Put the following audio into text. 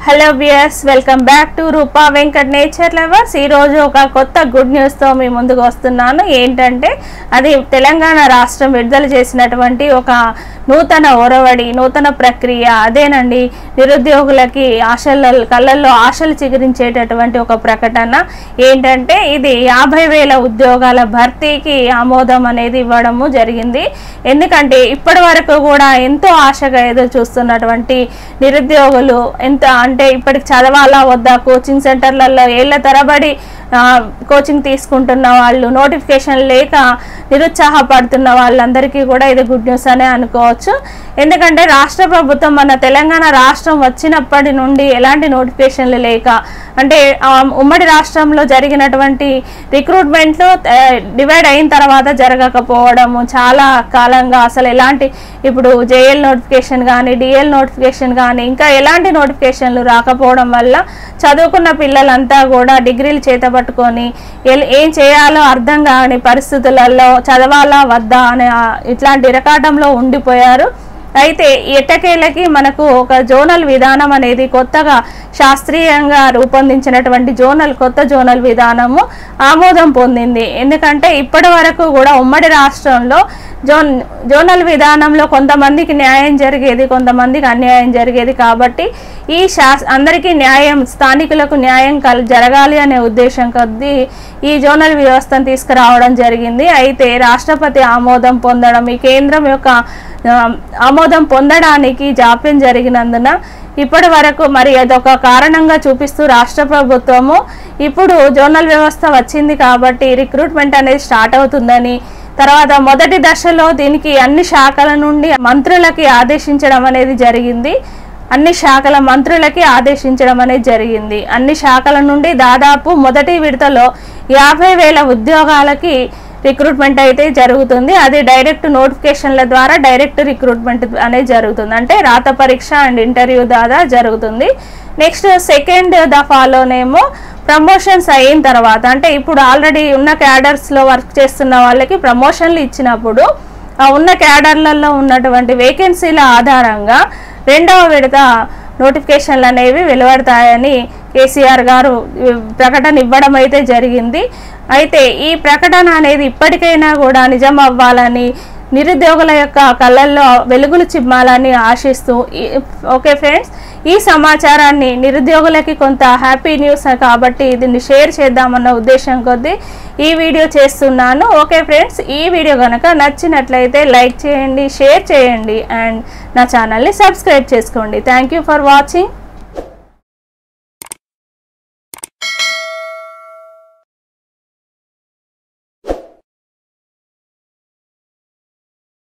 hello viewers welcome back to Roopa Venkat nature lovers ఈరోజు ఒక కొత్త గుడ్ న్యూస్తో మీ ముందుకు వస్తున్నాను ఏంటంటే అది తెలంగాణ రాష్ట్రం విడుదల చేసినటువంటి ఒక నూతన ఒరవడి నూతన ప్రక్రియ అదేనండి నిరుద్యోగులకి ఆశల కళ్ళల్లో ఆశలు చిగురించేటటువంటి ఒక ప్రకటన ఏంటంటే ఇది యాభై వేల ఉద్యోగాల భర్తీకి ఆమోదం అనేది ఇవ్వడము జరిగింది ఎందుకంటే ఇప్పటి వరకు కూడా ఎంతో ఆశగా ఎదురు చూస్తున్నటువంటి నిరుద్యోగులు ఎంత అంటే ఇప్పటికి చదవాలా వద్దా కోచింగ్ సెంటర్లలో ఏళ్ల తరబడి ఆ, కోచింగ్ తీసుకుంటున్న వాళ్ళు నోటిఫికేషన్ లేక నిరుత్సాహపడుతున్న వాళ్ళందరికీ కూడా ఇది గుడ్ న్యూస్ అనే అనుకోవచ్చు ఎందుకంటే రాష్ట్ర ప్రభుత్వం మన తెలంగాణ రాష్ట్రం వచ్చినప్పటి నుండి ఎలాంటి నోటిఫికేషన్లు లేక అంటే ఆ, ఉమ్మడి రాష్ట్రంలో జరిగినటువంటి రిక్రూట్మెంట్లు డివైడ్ అయిన తర్వాత జరగకపోవడము చాలా కాలంగా అసలు ఎలాంటి ఇప్పుడు జేఎల్ నోటిఫికేషన్ కానీ డిఎల్ నోటిఫికేషన్ కానీ ఇంకా ఎలాంటి నోటిఫికేషన్లు రాకపోవడం వల్ల చదువుకున్న పిల్లలంతా కూడా డిగ్రీలు చేతపట్టుకొని ఎల్- ఏం చేయాలో అర్థం కాని పరిస్థితులలో చదవాలా వద్దా అనే ఆ ఇట్లాంటి ఇరకాటంలో ఉండిపోయారు అయితే ఎట్టకేలకి మనకు ఒక జోనల్ విధానం అనేది కొత్తగా శాస్త్రీయంగా రూపొందించినటువంటి జోనల్ కొత్త జోనల్ విధానము ఆమోదం పొందింది ఎందుకంటే ఇప్పటి వరకు కూడా ఉమ్మడి రాష్ట్రంలో జోన్ జోనల్ విధానంలో కొంతమందికి న్యాయం జరిగేది కొంతమందికి అన్యాయం జరిగేది కాబట్టి ఈ శాస్ అందరికీ న్యాయం స్థానికులకు న్యాయం కల్ జరగాలి అనే ఉద్దేశం కొద్దీ ఈ జోనల్ వ్యవస్థను తీసుకురావడం జరిగింది అయితే రాష్ట్రపతి ఆమోదం పొందడం ఈ కేంద్రం యొక్క ఆ, ఆమోదం పొందడానికి జాప్యం జరిగినందున ఇప్పటి వరకు మరి అదొక కారణంగా చూపిస్తూ రాష్ట్ర ప్రభుత్వము ఇప్పుడు జోనల్ వ్యవస్థ వచ్చింది కాబట్టి రిక్రూట్మెంట్ అనేది స్టార్ట్ అవుతుందని తర్వాత మొదటి దశలో దీనికి అన్ని శాఖల నుండి మంత్రులకి ఆదేశించడం అనేది జరిగింది అన్ని శాఖల మంత్రులకి ఆదేశించడం అనేది జరిగింది అన్ని శాఖల నుండి దాదాపు మొదటి విడతలో యాభై వేల ఉద్యోగాలకి రిక్రూట్మెంట్ అయితే జరుగుతుంది అది డైరెక్ట్ నోటిఫికేషన్ల ద్వారా డైరెక్ట్ రిక్రూట్మెంట్ అనేది జరుగుతుంది అంటే రాత పరీక్ష అండ్ ఇంటర్వ్యూ ద్వారా జరుగుతుంది నెక్స్ట్ సెకండ్ దఫాలోనేమో ప్రమోషన్స్ అయిన తర్వాత అంటే ఇప్పుడు ఆల్రెడీ ఉన్న క్యాడర్స్లో వర్క్ చేస్తున్న వాళ్ళకి ప్రమోషన్లు ఇచ్చినప్పుడు ఆ ఉన్న క్యాడర్లలో ఉన్నటువంటి వేకెన్సీల ఆధారంగా రెండవ విడత నోటిఫికేషన్లు అనేవి వెలువడతాయని కేసీఆర్ గారు ఈ ప్రకటన ఇవ్వడం అయితే జరిగింది అయితే ఈ ప్రకటన అనేది ఇప్పటికైనా కూడా నిజం అవ్వాలని నిరుద్యోగుల యొక్క కళ్ళల్లో వెలుగులు చిమ్మాలని ఆశిస్తూ ఈ- ఓకే ఫ్రెండ్స్ ఈ సమాచారాన్ని నిరుద్యోగులకి కొంత హ్యాపీ న్యూస్ కాబట్టి దీన్ని షేర్ చేద్దామన్న ఉద్దేశం కొద్దీ ఈ వీడియో చేస్తున్నాను ఓకే ఫ్రెండ్స్ ఈ వీడియో కనుక నచ్చినట్లయితే లైక్ చేయండి షేర్ చేయండి అండ్ నా ఛానల్ని సబ్స్క్రైబ్ చేసుకోండి థ్యాంక్ యూ ఫర్ వాచింగ్